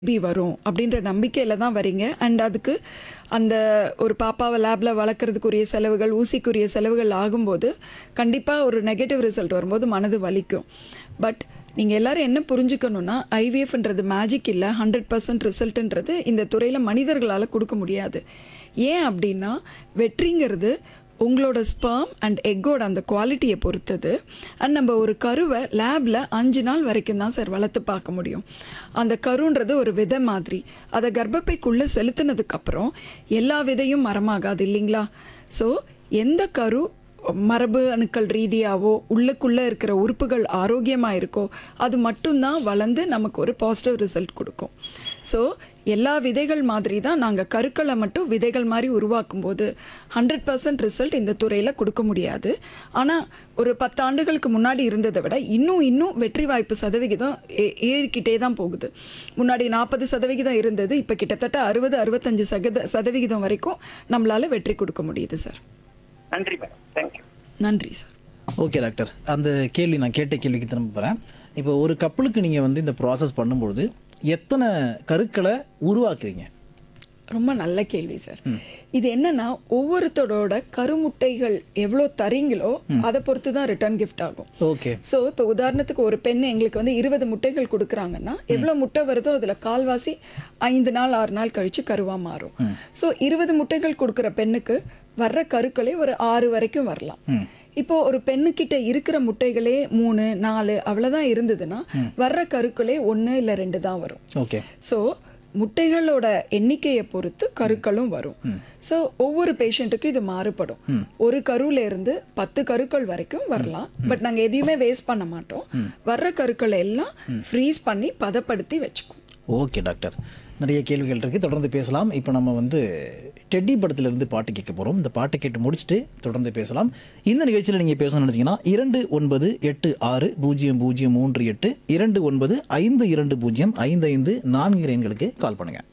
baby வரும் அப்படின்ற நம்பிக்கையில் தான் வரீங்க அண்ட் அதுக்கு அந்த ஒரு பாப்பாவை லேபில் வளர்க்குறதுக்குரிய செலவுகள் ஊசிக்குரிய செலவுகள் ஆகும்போது கண்டிப்பாக ஒரு நெகட்டிவ் ரிசல்ட் வரும்போது மனது வலிக்கும் பட் நீங்கள் எல்லாரும் என்ன புரிஞ்சுக்கணுன்னா ஐவிஎஃப்ன்றது மேஜிக் இல்லை ஹண்ட்ரட் பர்சன்ட் ரிசல்ட்டுன்றது இந்த துறையில் மனிதர்களால் கொடுக்க முடியாது ஏன் அப்படின்னா வெற்றிங்கிறது உங்களோட ஸ்பெர்ம் அண்ட் எக்கோட அந்த குவாலிட்டியை பொறுத்தது அண்ட் நம்ம ஒரு கருவை லேபில் அஞ்சு நாள் வரைக்கும் தான் சார் வளர்த்து பார்க்க முடியும் அந்த கருன்றது ஒரு விதை மாதிரி அதை கர்ப்பப்பைக்குள்ளே செலுத்தினதுக்கப்புறம் எல்லா விதையும் மரமாகாது இல்லைங்களா ஸோ எந்த கரு மரபு அணுக்கள் ரீதியாவோ உள்ளுக்குள்ளே இருக்கிற உறுப்புகள் ஆரோக்கியமாக இருக்கோ அது மட்டும்தான் வளர்ந்து நமக்கு ஒரு பாசிட்டிவ் ரிசல்ட் கொடுக்கும் ஸோ எல்லா விதைகள் மாதிரி தான் நாங்கள் கருக்களை மட்டும் விதைகள் மாதிரி உருவாக்கும் போது ஹண்ட்ரட் பர்சன்ட் ரிசல்ட் இந்த துறையில் கொடுக்க முடியாது ஆனால் ஒரு பத்து ஆண்டுகளுக்கு முன்னாடி இருந்ததை விட இன்னும் இன்னும் வெற்றி வாய்ப்பு சதவிகிதம் ஏ- ஏறிக்கிட்டே தான் போகுது முன்னாடி நாற்பது சதவிகிதம் இருந்தது இப்போ கிட்டத்தட்ட அறுபது அறுபத்தஞ்சு சதவீத சதவிகிதம் வரைக்கும் நம்மளால் வெற்றி கொடுக்க முடியுது சார் நன்றி மேடம் தேங்க்யூ நன்றி சார் ஓகே டாக்டர் அந்த கேள்வி நான் கேட்ட கேள்விக்கு திரும்ப போகிறேன் இப்போ ஒரு கப்பலுக்கு நீங்கள் வந்து இந்த ப்ராசஸ் பண்ணும்பொழுது எத்தனை கருக்களை உருவாக்குறீங்க ரொம்ப நல்ல கேள்வி சார் இது என்னன்னா ஒவ்வொருத்தரோட கருமுட்டைகள் எவ்வளோ தரீங்களோ அதை பொறுத்து தான் ரிட்டர்ன் கிஃப்ட் ஆகும் ஓகே ஸோ இப்போ உதாரணத்துக்கு ஒரு பெண் எங்களுக்கு வந்து இருபது முட்டைகள் கொடுக்குறாங்கன்னா எவ்வளோ முட்டை வருதோ அதில் கால்வாசி ஐந்து நாள் ஆறு நாள் கழிச்சு கருவா மாறும் ஸோ இருபது முட்டைகள் கொடுக்குற பெண்ணுக்கு வர்ற கருக்களே ஒரு ஆறு வரைக்கும் வரலாம் இப்போ ஒரு பெண்ணுக்கிட்ட இருக்கிற முட்டைகளே மூணு நாலு அவ்வளோதான் இருந்ததுன்னா வர்ற கருக்களே ஒன்று இல்லை ரெண்டு தான் வரும் ஓகே ஸோ முட்டைகளோட எண்ணிக்கையை பொறுத்து கருக்களும் வரும் ஸோ ஒவ்வொரு பேஷண்ட்டுக்கும் இது மாறுபடும் ஒரு கருல இருந்து பத்து கருக்கள் வரைக்கும் வரலாம் பட் நாங்கள் எதையுமே வேஸ்ட் பண்ண மாட்டோம் வர்ற கருக்களை எல்லாம் ஃப்ரீஸ் பண்ணி பதப்படுத்தி வச்சுக்குவோம் ஓகே டாக்டர் நிறைய கேள்விகள் இருக்குது தொடர்ந்து பேசலாம் இப்போ நம்ம வந்து டெட்டி படத்திலிருந்து பாட்டு கேட்க போகிறோம் இந்த பாட்டு கேட்டு முடிச்சுட்டு தொடர்ந்து பேசலாம் இந்த நிகழ்ச்சியில் நீங்கள் பேசணும்னு நினச்சிங்கன்னா இரண்டு ஒன்பது எட்டு ஆறு பூஜ்ஜியம் பூஜ்ஜியம் மூன்று எட்டு இரண்டு ஒன்பது ஐந்து இரண்டு பூஜ்ஜியம் ஐந்து ஐந்து நான்கு எண்களுக்கு கால் பண்ணுங்கள்